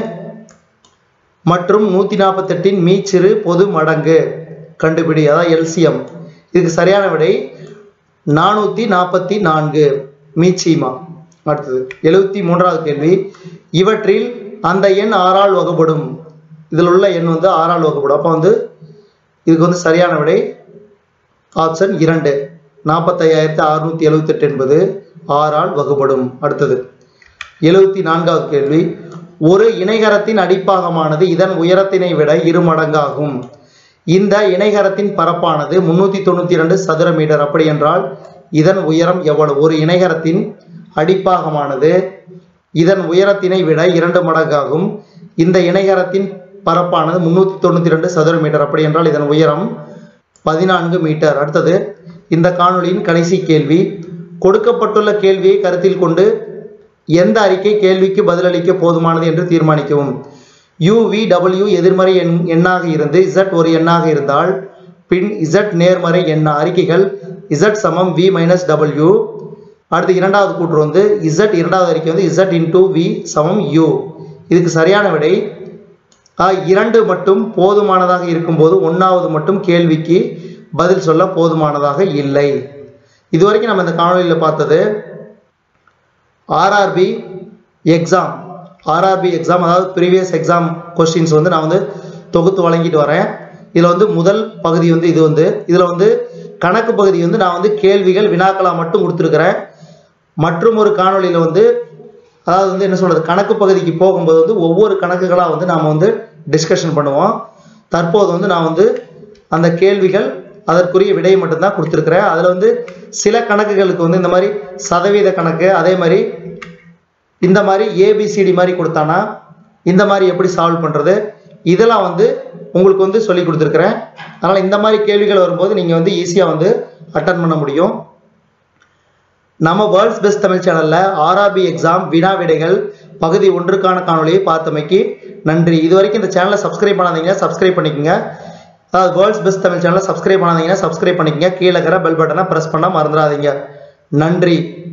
மற்றும் நூற்றி நாற்பத்தெட்டின் மீச்சிறு பொது மடங்கு கண்டுபிடி அதாவது எல்சிஎம் இதுக்கு சரியான விடை நானூற்றி நாற்பத்தி நான்கு மீச்சிமா அடுத்தது எழுபத்தி மூன்றாவது கேள்வி இவற்றில் அந்த எண் ஆறால் வகுப்படும் இதில் உள்ள எண் வந்து ஆறால் வகுப்படும் அப்போ வந்து இதுக்கு வந்து சரியான விடை ஆப்ஷன் இரண்டு நாற்பத்தையாயிரத்தி அறுநூத்தி எழுபத்தெட்டு என்பது ஆறால் வகுப்படும் அடுத்தது எழுபத்தி நான்காவது கேள்வி ஒரு இணைகரத்தின் அடிப்பாகமானது இதன் உயரத்தினை விட இரு மடங்காகும் இந்த இணைகரத்தின் பரப்பானது முன்னூத்தி தொண்ணூத்தி இரண்டு சதுர மீட்டர் அப்படி என்றால் இதன் உயரம் எவ்வளவு ஒரு இணைகரத்தின் அடிப்பாகமானது இதன் உயரத்தினை விட இரண்டு மடங்காகும் இந்த இணைகரத்தின் பரப்பானது முன்னூத்தி தொண்ணூத்தி ரெண்டு சதுர மீட்டர் அப்படி என்றால் இதன் உயரம் பதினான்கு மீட்டர் அடுத்தது இந்த காணொளியின் கடைசி கேள்வி கொடுக்கப்பட்டுள்ள கேள்வியை கருத்தில் கொண்டு எந்த அறிக்கை கேள்விக்கு பதிலளிக்க போதுமானது என்று தீர்மானிக்கவும் u v w எதிர்மறை எண் எண்ணாக இருந்து z ஒரு எண்ணாக இருந்தால் பின் z நேர்மறை எண்ண அறிக்கைகள் z சமம் v மைனஸ் w அடுத்து இரண்டாவது கூற்று வந்து z இரண்டாவது அறிக்கை வந்து z இன்டூ v சமம் u இதுக்கு சரியான விடை ஆ, இரண்டு மட்டும் போதுமானதாக இருக்கும்போது ஒன்றாவது மட்டும் கேள்விக்கு பதில் சொல்ல போதுமானதாக இல்லை இதுவரைக்கும் நம்ம இந்த காணொளியில் பார்த்தது ஆர்ஆர்பி எக்ஸாம் ஆர்ஆர்பி எக்ஸாம் அதாவது ப்ரீவியஸ் எக்ஸாம் கொஸ்டின்ஸ் வந்து நான் வந்து தொகுத்து வழங்கிட்டு வரேன் இதில் வந்து முதல் பகுதி வந்து இது வந்து இதில் வந்து கணக்கு பகுதி வந்து நான் வந்து கேள்விகள் வினாக்களாக மட்டும் கொடுத்துருக்கிறேன் மற்றும் ஒரு காணொளியில் வந்து அதாவது வந்து என்ன சொல்றது கணக்கு பகுதிக்கு போகும்போது வந்து ஒவ்வொரு கணக்குகளாக வந்து நாம் வந்து டிஸ்கஷன் பண்ணுவோம் தற்போது வந்து நான் வந்து அந்த கேள்விகள் அதற்குரிய விடையை மட்டும்தான் கொடுத்துருக்குறேன் அதில் வந்து சில கணக்குகளுக்கு வந்து இந்த மாதிரி சதவீத கணக்கு அதே மாதிரி இந்த மாதிரி ஏபிசிடி மாதிரி கொடுத்தானா இந்த மாதிரி எப்படி சால்வ் பண்ணுறது இதெல்லாம் வந்து உங்களுக்கு வந்து சொல்லி கொடுத்துருக்குறேன் அதனால் இந்த மாதிரி கேள்விகள் வரும்போது நீங்கள் வந்து ஈஸியாக வந்து அட்டன் பண்ண முடியும் நம்ம வேர்ல்ட்ஸ் பெஸ்ட் தமிழ் சேனல்ல ஆர்ஆர்பி எக்ஸாம் வினா விடைகள் பகுதி ஒன்றுக்கான காணொளியை பார்த்தமைக்கு நன்றி இது வரைக்கும் இந்த சேனலை சப்ஸ்கிரைப் பண்ணாதீங்க சப்ஸ்கிரைப் பண்ணிக்கோங்க அதாவது வேர்ல்ட்ஸ் பெஸ்ட் தமிழ் சேனலை சப்ஸ்கிரைப் பண்ணாதீங்கன்னா சப்ஸ்கிரைப் பண்ணிக்கோங்க கீழே இருக்கிற பெல் பட்டனை ப்ரெஸ் பண்ண மறந்துடாதீங்க நன்றி